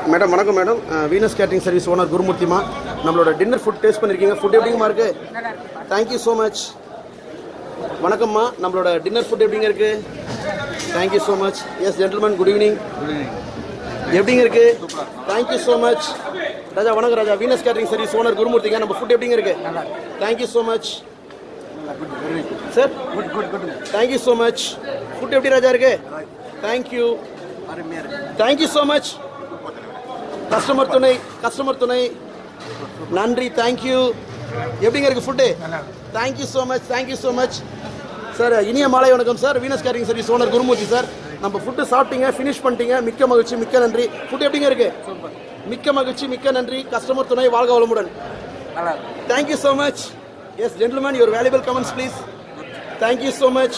madam வணக்கம் madam Venus catering service owner குருமூர்த்திமா நம்மளோட டின்னர் ஃபுட் டேஸ்ட் பண்ணியிருக்கீங்க ஃபுட் எப்படிங்கம்மா இருக்கு தேங்க்யூ ஸோ மச் வணக்கம்மா நம்மளோட டின்னர் ஃபுட் எப்படிங்க இருக்கு thank you so much yes gentleman good evening எப்படிங்க இருக்கு தேங்க்யூ ஸோ மச் ராஜா வணக்கம் Raja Venus catering service owner குருமூர்த்திங்க நம்ம ஃபுட் எப்படிங்க இருக்கு thank you so much sir good good good thank you so much food எப்படி ராஜா இருக்கு தேங்க்யூ அருமையாக இருக்கு தேங்க்யூ ஸோ மச் கஸ்டமர் துணை கஸ்டமர் துணை நன்றி தேங்க்யூ எப்படிங்க இருக்கு food thank you so much thank you so much sir இனிய மாலை வணக்கம் sir Venus carrying service owner Gurumoorthy sir நம்ம ஃபுட்டு சாப்பிட்டீங்க ஃபினிஷ் பண்ணிட்டீங்க மிக்க மகிழ்ச்சி மிக்க நன்றி ஃபுட் எப்படிங்க இருக்கு மிக்க மகிழ்ச்சி மிக்க நன்றி கஸ்டமர் துணை வாழ்க வளமுடன் நல்லா இருக்கு thank you so much yes gentleman your valuable comments please thank you so much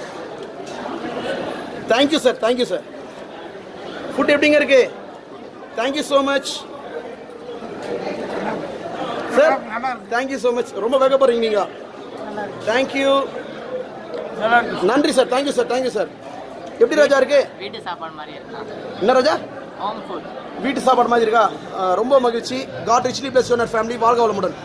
thank you sir thank you sir food எப்படிங்க இருக்கு thank you so much sir thank you so much ரொம்ப வேகப்படுறீங்க நீங்க தேங்க்யூ நல்லா இருக்கு நன்றி sir thank you sir thank you sir எப்படி ராஜா இருக்கு வீட்டு சாப்பாடு மாதிரி இருக்கா என்ன ராஜா ஹோம் ஃபுட் வீட்டு சாப்பாடு மாதிரி இருக்கா அஹ், ரொம்ப மகிழ்ச்சி God richly bless owner family வாழ்க வளமுடன்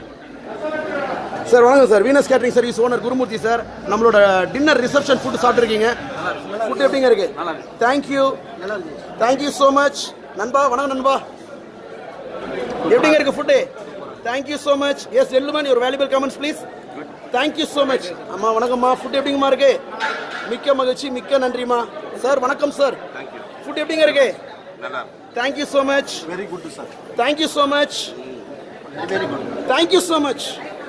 சார் வணக்கம் sir Venus catering service owner Gurumoorthy sir நம்மளோட டின்னர் ரிசப்ஷன் ஃபுட் சாப்பிட்ருக்கீங்க ஃபுட் எப்படிங்க இருக்கு நல்லா இருக்கு தேங்க்யூ நல்லா இருக்கு தேங்க்யூ ஸோ மச் நண்பா வணக்கம் நண்பா எப்படிங்க இருக்கு food thank you so much yes gentleman your valuable comments please thank you so much அம்மா வணக்கம்மா ஃபுட் எப்படிங்கம்மா இருக்கு மிக்க மகிழ்ச்சி மிக்க நன்றிம்மா சார் வணக்கம் சார் ஃபுட் எப்படிங்க இருக்கு நல்லா thank you so much very good sir thank you so much very good thank you so much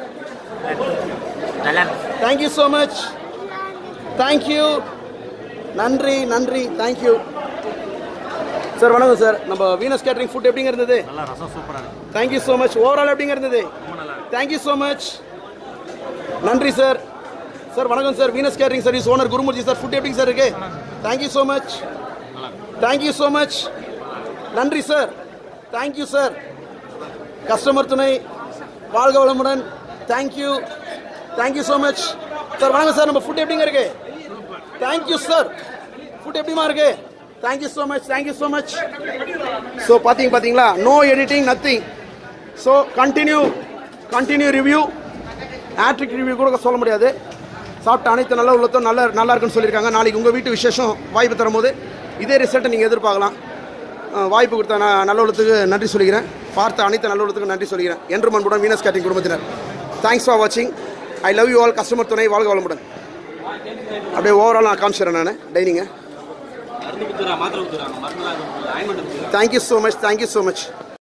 நல்லா தேங்க்யூ ஸோ மச் தேங்க்யூ நன்றி நன்றி தேங்க்யூ சார் வணக்கம் சார் நம்ம வீனஸ் கேட்டரிங் ஃபுட் எப்படிங்க இருந்தது நல்லா ரசம் சூப்பராக இருக்கு தேங்க்யூ ஸோ மச் ஓவரால் எப்படிங்க இருந்தது ரொம்ப நல்லா இருக்கு தேங்க்யூ ஸோ மச் நன்றி சார் சார் வணக்கம் sir Venus catering service owner Gurumoorthy sir food எப்படிங்க சார் இருக்கு thank you so much thank you so much நன்றி சார் தேங்க்யூ சார் கஸ்டமர் துணை வாழ்க வளமுடன் thank you thank you so much sir வணக்கம் சார் நம்ம ஃபுட் எப்படிங்க இருக்கு தேங்க்யூ சார் ஃபுட் எப்படிமா இருக்கு thank you so much thank you so much so பார்த்தீங்க பார்த்தீங்களா no editing nothing so continue continue review ஆட்ரிக் ரிவ்யூ கூட சொல்ல முடியாது சாப்பிட்ட அனைத்து நல்ல உள்ளத்தும் நல்ல நல்லா இருக்குன்னு சொல்லியிருக்காங்க நாளைக்கு உங்கள் வீட்டு விசேஷம் வாய்ப்பு தரும்போது இதே ரிசல்ட்டை நீங்கள் எதிர்பார்க்கலாம் அஹ் வாய்ப்பு கொடுத்த நான் நல்ல உள்ளத்துக்கு நன்றி சொல்லிக்கிறேன் பார்த்த அனைத்து நல்ல உள்ளத்துக்கு நன்றி சொல்லிக்கிறேன் என்று மண்புடன் வீனஸ் கேட்டிங் குடும்பத்தினர் தேங்க்ஸ் ஃபார் வாட்சிங் I love you all customer துணை வாழ்க வளமுடன் அப்படியே ஓவரால் நான் காமிச்சிடுறேன் நான் டைனிங்க மருந்து கொடுத்துறாங்க மாத்திரை கொடுத்துறாங்க மருந்து ஆயின்மெண்ட் கொடுத்துறாங்க thank you so much thank you so much